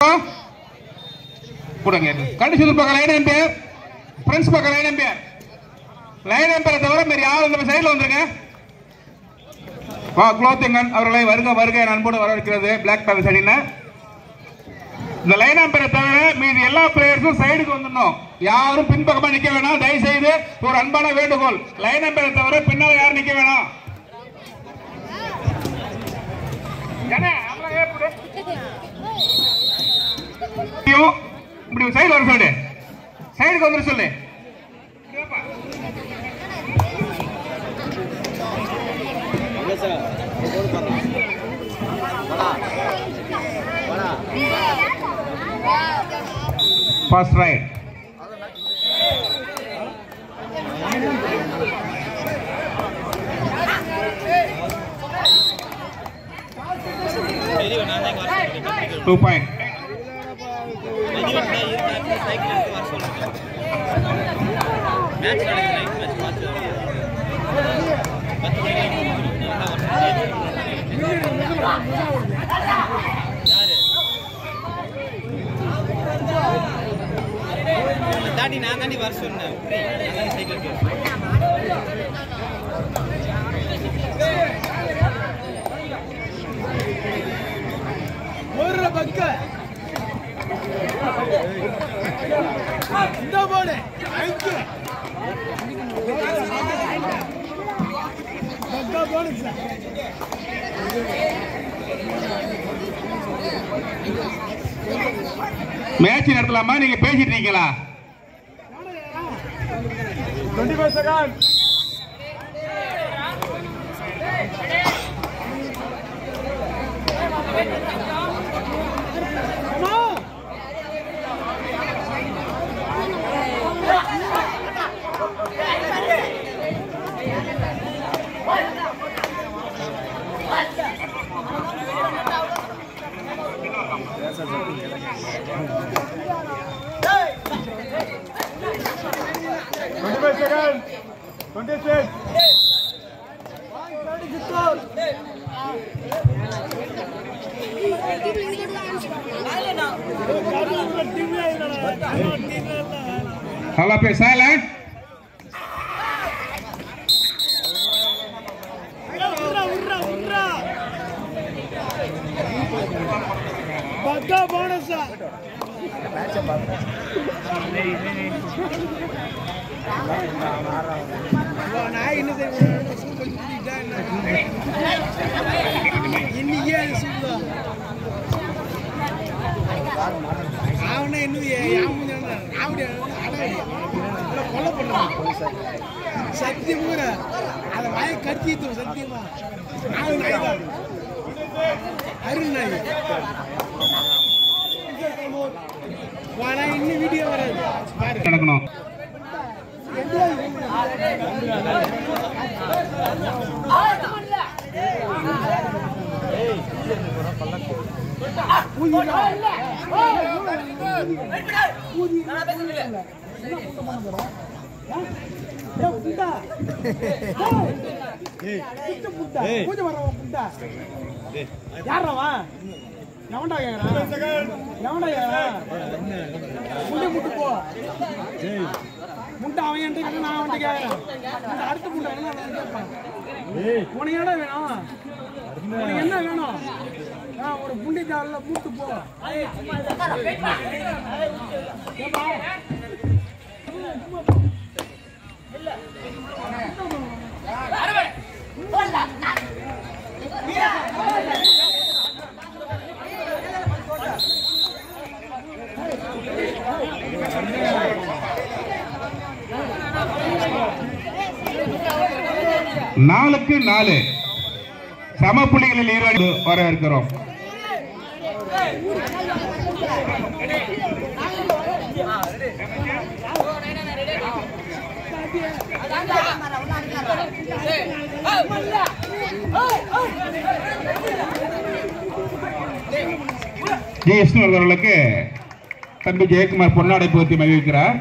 கொடுங்க கண்டிஷன் பக்கம் line umpire friends பக்கம் லைன் எம்பையர் லைன் எம்பையரை தவிர வேறு யாரும் இந்த சைடில் வந்துருங்க வா குலோத்திங்கன் அவர்களை வருக வருக என அன்போடு வரவேற்கிறது பிளாக் பேலஸ் அடின்னு இந்த லைன் எம்பையரை தவிர மீதி எல்லா பிளேயர்ஸும் சைடுக்கு வந்துடணும் யாரும் பின்பக்கமா நிக்க வேணாம் தயவு செய்து ஒரு அன்பான வேண்டுகோள் லைன் எம்பையரை தவிர பின்னால யாரும் நிக்க வேணாம் ஏண்ணே, அவங்கள ஏன் இப்படி? ஐயோ, இப்படி சைடு வர சொல்லு சைடுக்கு வந்துட சொல்லு ஃபர்ஸ்ட் ரைட் டூ பாயிண்ட் தாண்டி நான் தாண்டி வர சொன்னேன் நான் தாண்டி சைக்கிள் கேட்டேன் ஒரு பக்க இந்த போடு ஐந்து பக்கா போடு சார் மேட்ச் நடத்தலாமா நீங்க பேசிட்டு இருக்கீங்களா twenty five second twenty five second twenty six hello பே சைலண்ட் பக்கா போனஸா நான் என்ன செய்வேன் சூப்பர் இன்னைக்கே அது சூப்பர் அவனை என்னது ஆவடி கொலை பண்ணுறான் சத்தியமா அதை வாய கத்திட்டு சத்தியமா ஆவு நாய் தான் அருள் நாய் ஆனா இன்னும் வீடியோ வராது பாரு நடக்கணும் யாரவா எவன்டா கேக்குறான் எவன்டா கேக்குறான் முண்டை முட்டு போ முண்டை அவன் என்கிட்ட கேட்டா நான் அவன்கிட்ட கேக்குறேன் முண்டை அடுத்த முண்டை என்ன அவன் கேட்பான் உனக்கு என்ன வேணும் உனக்கு என்ன வேணும் ஆ, ஒரு புண்டி தாரில் மூட்டு போ ஏப்பா? நாலுக்கு நாலு சம புள்ளிகளில் ஈரோடு வர இருக்கிறோம் ஜி விஷ்ணு அவர்களுக்கு தம்பி ஜெயக்குமார் பொன்னாடை போர்த்தி மகிழ்கிறார்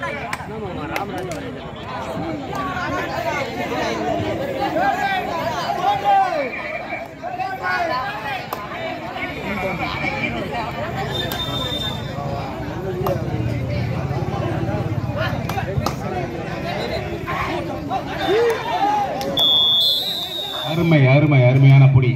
அருமை அருமை அருமையான புடி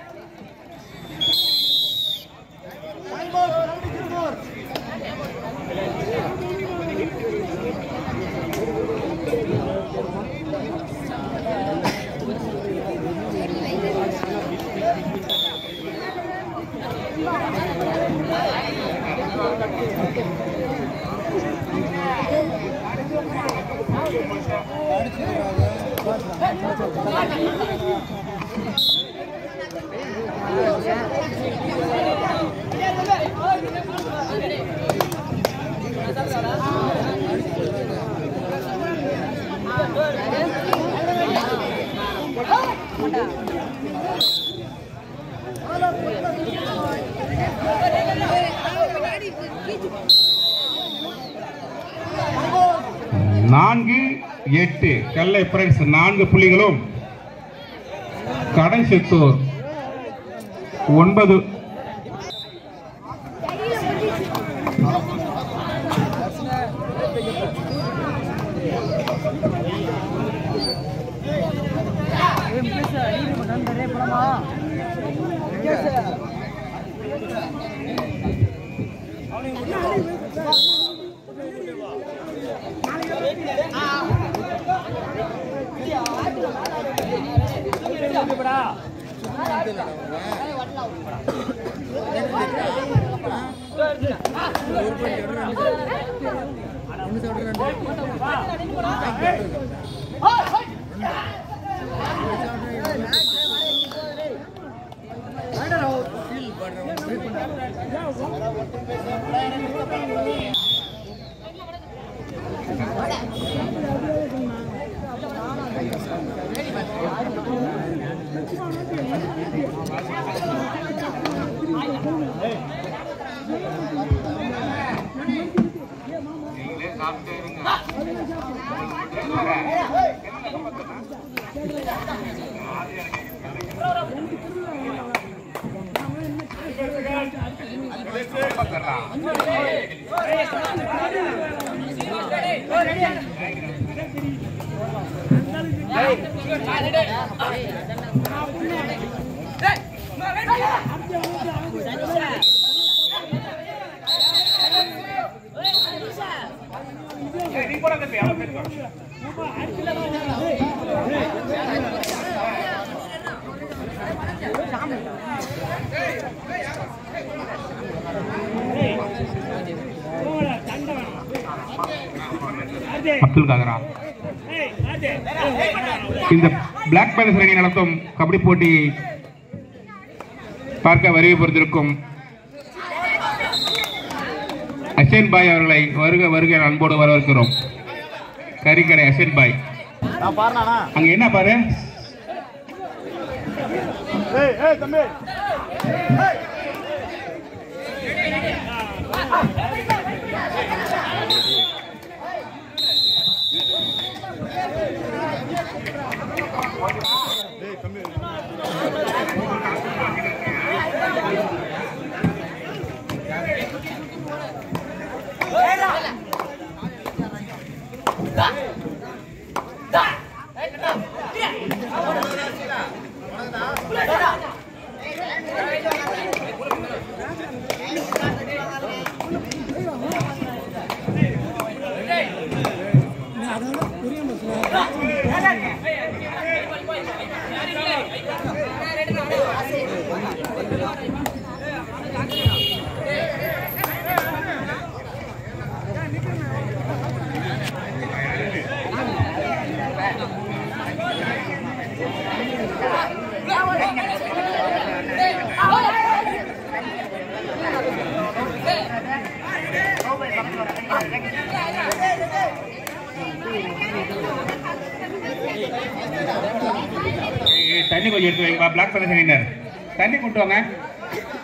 நான்கு எட்டு கல்லை பிரெண்ட்ஸ் நான்கு புள்ளிகளும் கடைசித்தூர் ஒன்பது அப்துல் காதரா இந்த பிளாக் பேலஸ் அணி நடத்தும் கபடி போட்டியை பார்க்க வருகை புரிந்திருக்கும் அஷன் பாய் அவர்களை வருக வருக என அன்போடு வரவேற்கிறோம் கறிக்கடை அஷன் பாய் அங்க என்ன பாரு ஏய், தண்ணி கொஞ்சம் எடுத்து வைங்க பிளாக் பண்ண சிலிண்டர் தண்ணி கொண்டு வாங்க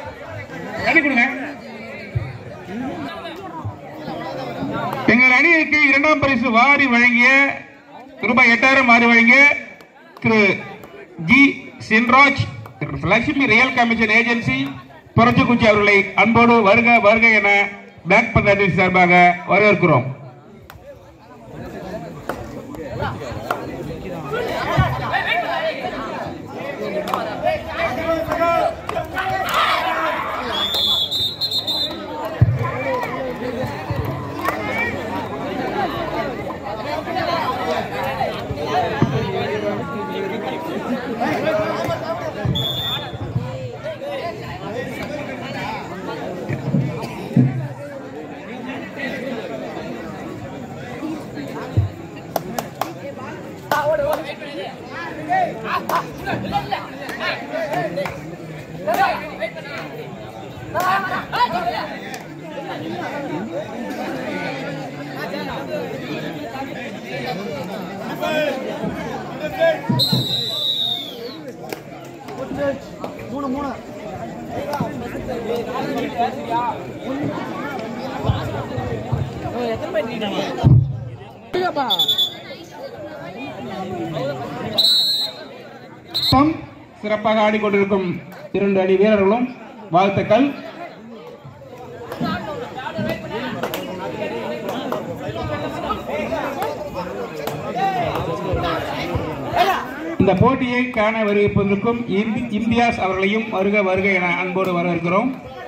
தண்ணி கொடுங்க எங்கள் அணிக்கு அணிக்கு இரண்டாம் பரிசு வாரி வழங்கிய ரூபாய் எட்டாயிரம் வாரி வழங்கிய Thiru G Chinraj Lakshmi real commission agency புரட்சிக்குச்சி அவர்களை அன்போடு வருக வருக என பிளாக் பந்தாதி சார்பாக வரவேற்கிறோம் இல்லப்பா மொத்தம் சிறப்பாக ஆடிக்கொண்டிருக்கும் இரண்டு அணி வீரர்களும் வாழ்த்துக்கள் இந்த போட்டியை காண வருவிப்பதற்கும் இந்தி- இந்தியாஸ் அவர்களையும் வருக வருக என அன்போடு வரவேற்கிறோம்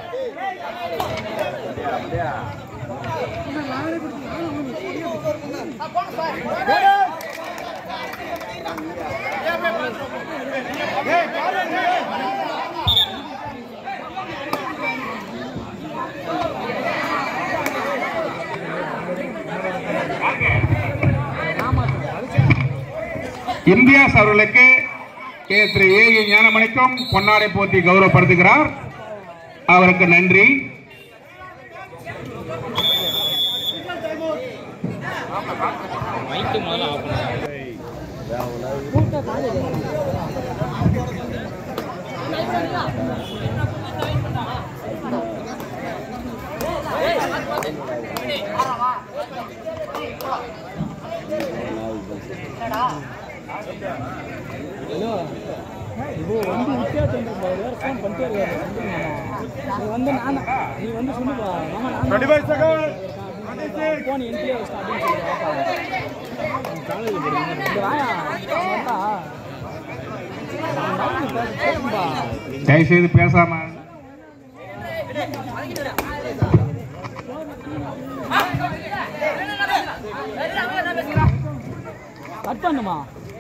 இந்தியாஸ் அவர்களுக்கு கே திரு ஏ ஏ ஞானமணிக்கும் பொன்னாடை போத்தி கௌரவப்படுத்துகிறார் அவருக்கு நன்றி மைக்கு முதல்ல ஆஃப் பண்ணுங்க இப்போ வந்து வித்தியாசம் வேற ஃபோன் பண்ணிட்டே இருக்காரு நீ வந்து நான் நீ வந்து சொல்லுப்பா மாமா நான் ஃபோன் என்கிட்டயே வச்சு அப்படின்னு சொல்லி வாப்பா காலேஜ் போடுங்க இந்த வாயா வந்தா பேசும்பா தயவுசெய்து பேசாம கட் பண்ணுமா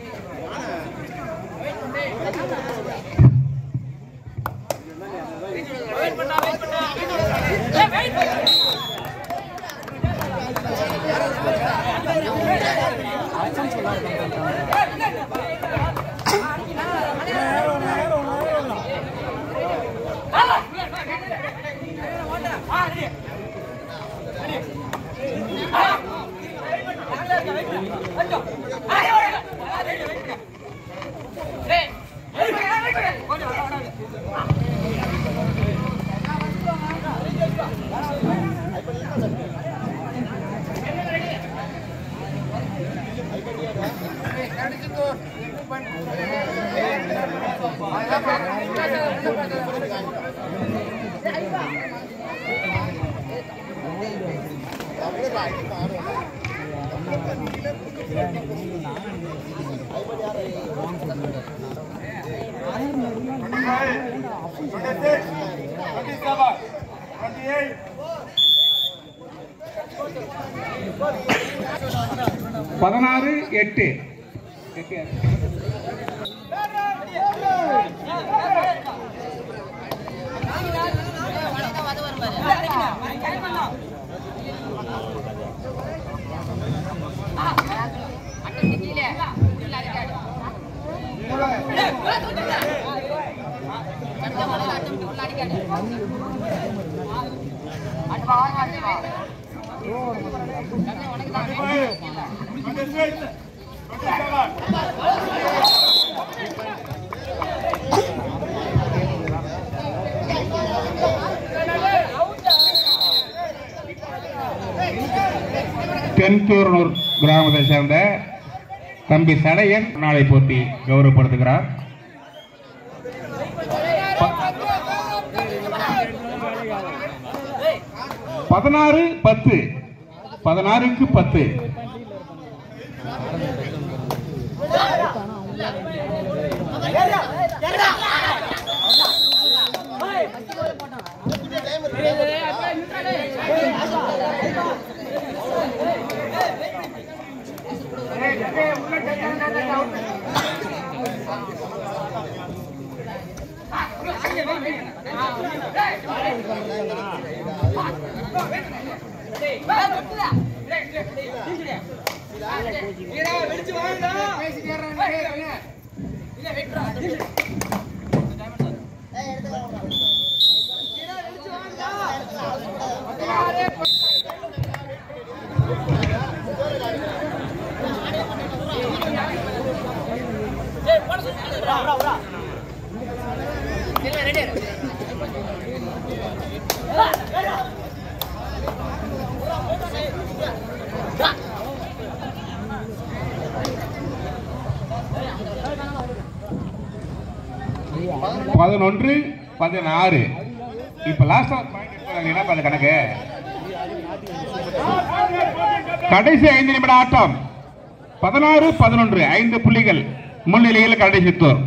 பதினாறு எட்டு தென்தூரனூர் கிராமத்தை சேர்ந்த தம்பி சடையன் நாளை போட்டி கௌரவப்படுத்துகிறார் பதினாறு பத்து பதினாறுக்கு பத்து பதினொன்று பதினாறு இப்ப லாஸ்ட் என்ன பண்ண கணக்கு கடைசி ஐந்து நிமிட ஆட்டம் பதினாறு பதினொன்று ஐந்து புள்ளிகள் முன்னிலையில் கடைசி தோர்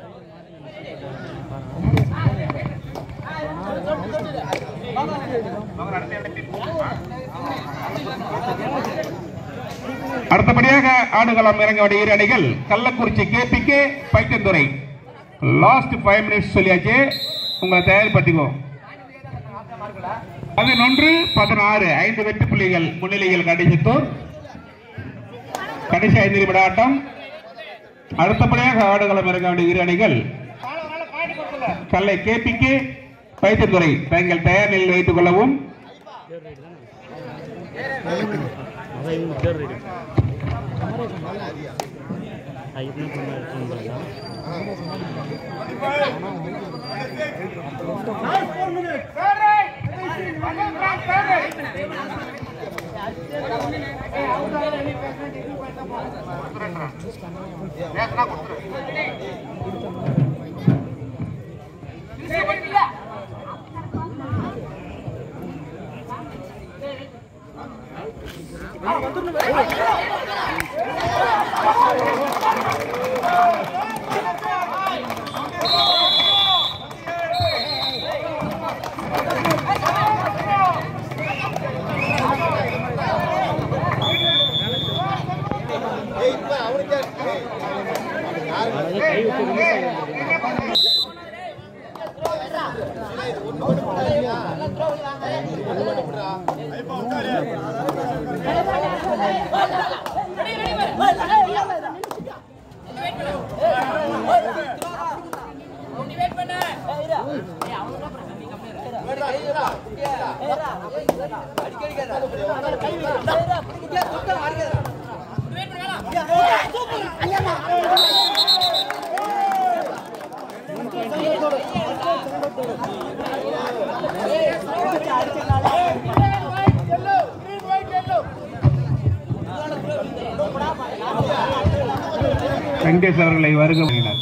அடுத்தபடியாக ஆடுகளம் இறங்க வேண்டிய இரு அணிகள் Kallakurichi KPK Paithanthurai last five minutes சொல்லியாச்சு உங்களை தயார்படுத்திக்கோ பதினொன்று பதினாறு ஐந்து வெற்றி புள்ளிகள் முன்னிலையில் கடைசித்தோர் கடைசி ஐந்து நிமிட ஆட்டம் அடுத்தபடியாக ஆடுகளம் இறங்க வேண்டிய இரு அணிகள் கல்லை கேபிக்கு பைத்தந்துறை தங்கள் தயார் நிலையில் வைத்துக் கொள்ளவும் வெங்கடேஷ் அவர்களை வருக வருகிறார்.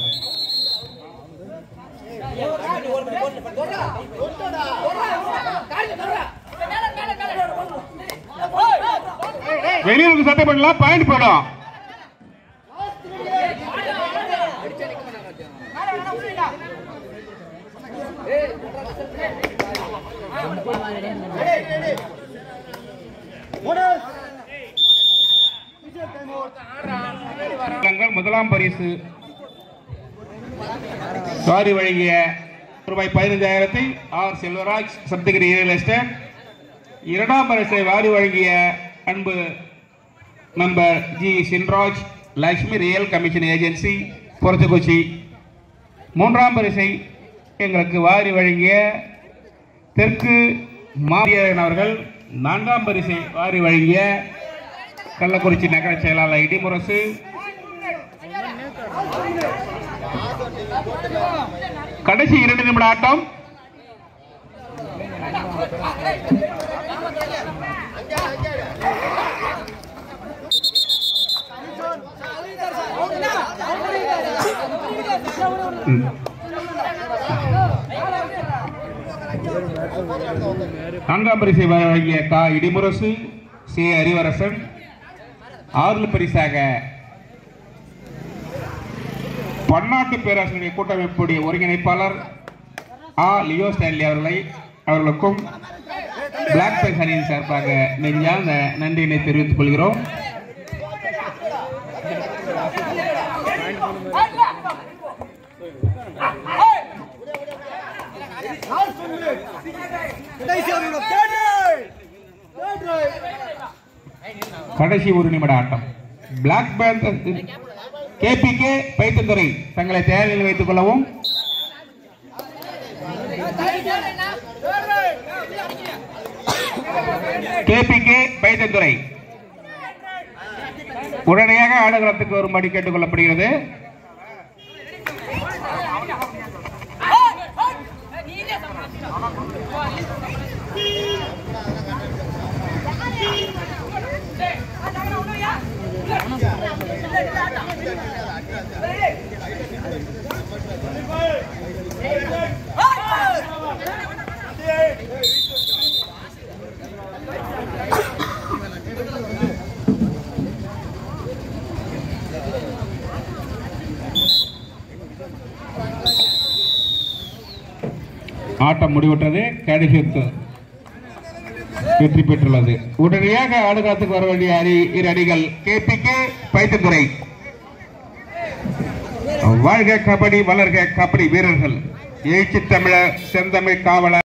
வெளியூருக்கு சட்டை பண்ணலாம் பாயிண்ட் போடும் தங்கள் முதலாம் பரிசு சாரி வழங்கிய ரூபாய் பதினைஞ்சாயிரத்தை R Selvaraj Sapthagiri real estate இரண்டாம் பரிசை வாரி வழங்கிய அன்பு member G Chinraj Lakshmi real commission agency பொறத்துக்குச்சி மூன்றாம் பரிசை எங்களுக்கு வாரி வழங்கிய தெற்கு மாரியன் அவர்கள் நான்காம் பரிசை வாரி வழங்கிய கள்ளக்குறிச்சி நகர செயலாளர் இடிமுரசு கடைசி இரண்டு நிமிட ஆட்டம் ம். நான்காம் பரிசை வழங்கிய கா இடிமுரசு சி அறிவரசன் ஆறுதல் பரிசாக பன்னாட்டு பேராசிரியர் கூட்டமைப்புடைய ஒருங்கிணைப்பாளர் ஆ லியோ ஸ்டான்லி அவர்களை அவர்களுக்கும் பிளாக் பேங்க் அணியின் சார்பாக நெஞ்சார்ந்த நன்றியினை தெரிவித்துக் கொள்கிறோம் கடைசி ஒரு நிமிட ஆட்டம் பிளாக் பேந்தர் கேபிகே பைத்தந்துறை தங்களை தயாரில் வைத்துக் கொள்ளவும் கேபிகே பைத்தந்துறை உடனடியாக ஆடுகளத்துக்கு வரும்படி கேட்டுக் கொள்ளப்படுகிறது ஆட்டம் முடிவுற்றது கடைசித்து வெற்றி பெற்றுள்ளது உடனடியாக ஆடுகளத்துக்கு வர வேண்டிய அணி இரு அணிகள் கேபிகே பைத்தந்துறை வாழ்க கபடி வளர்க கபடி வீரர்கள் எழுச்சி தமிழர் செந்தமிழ் காவலர்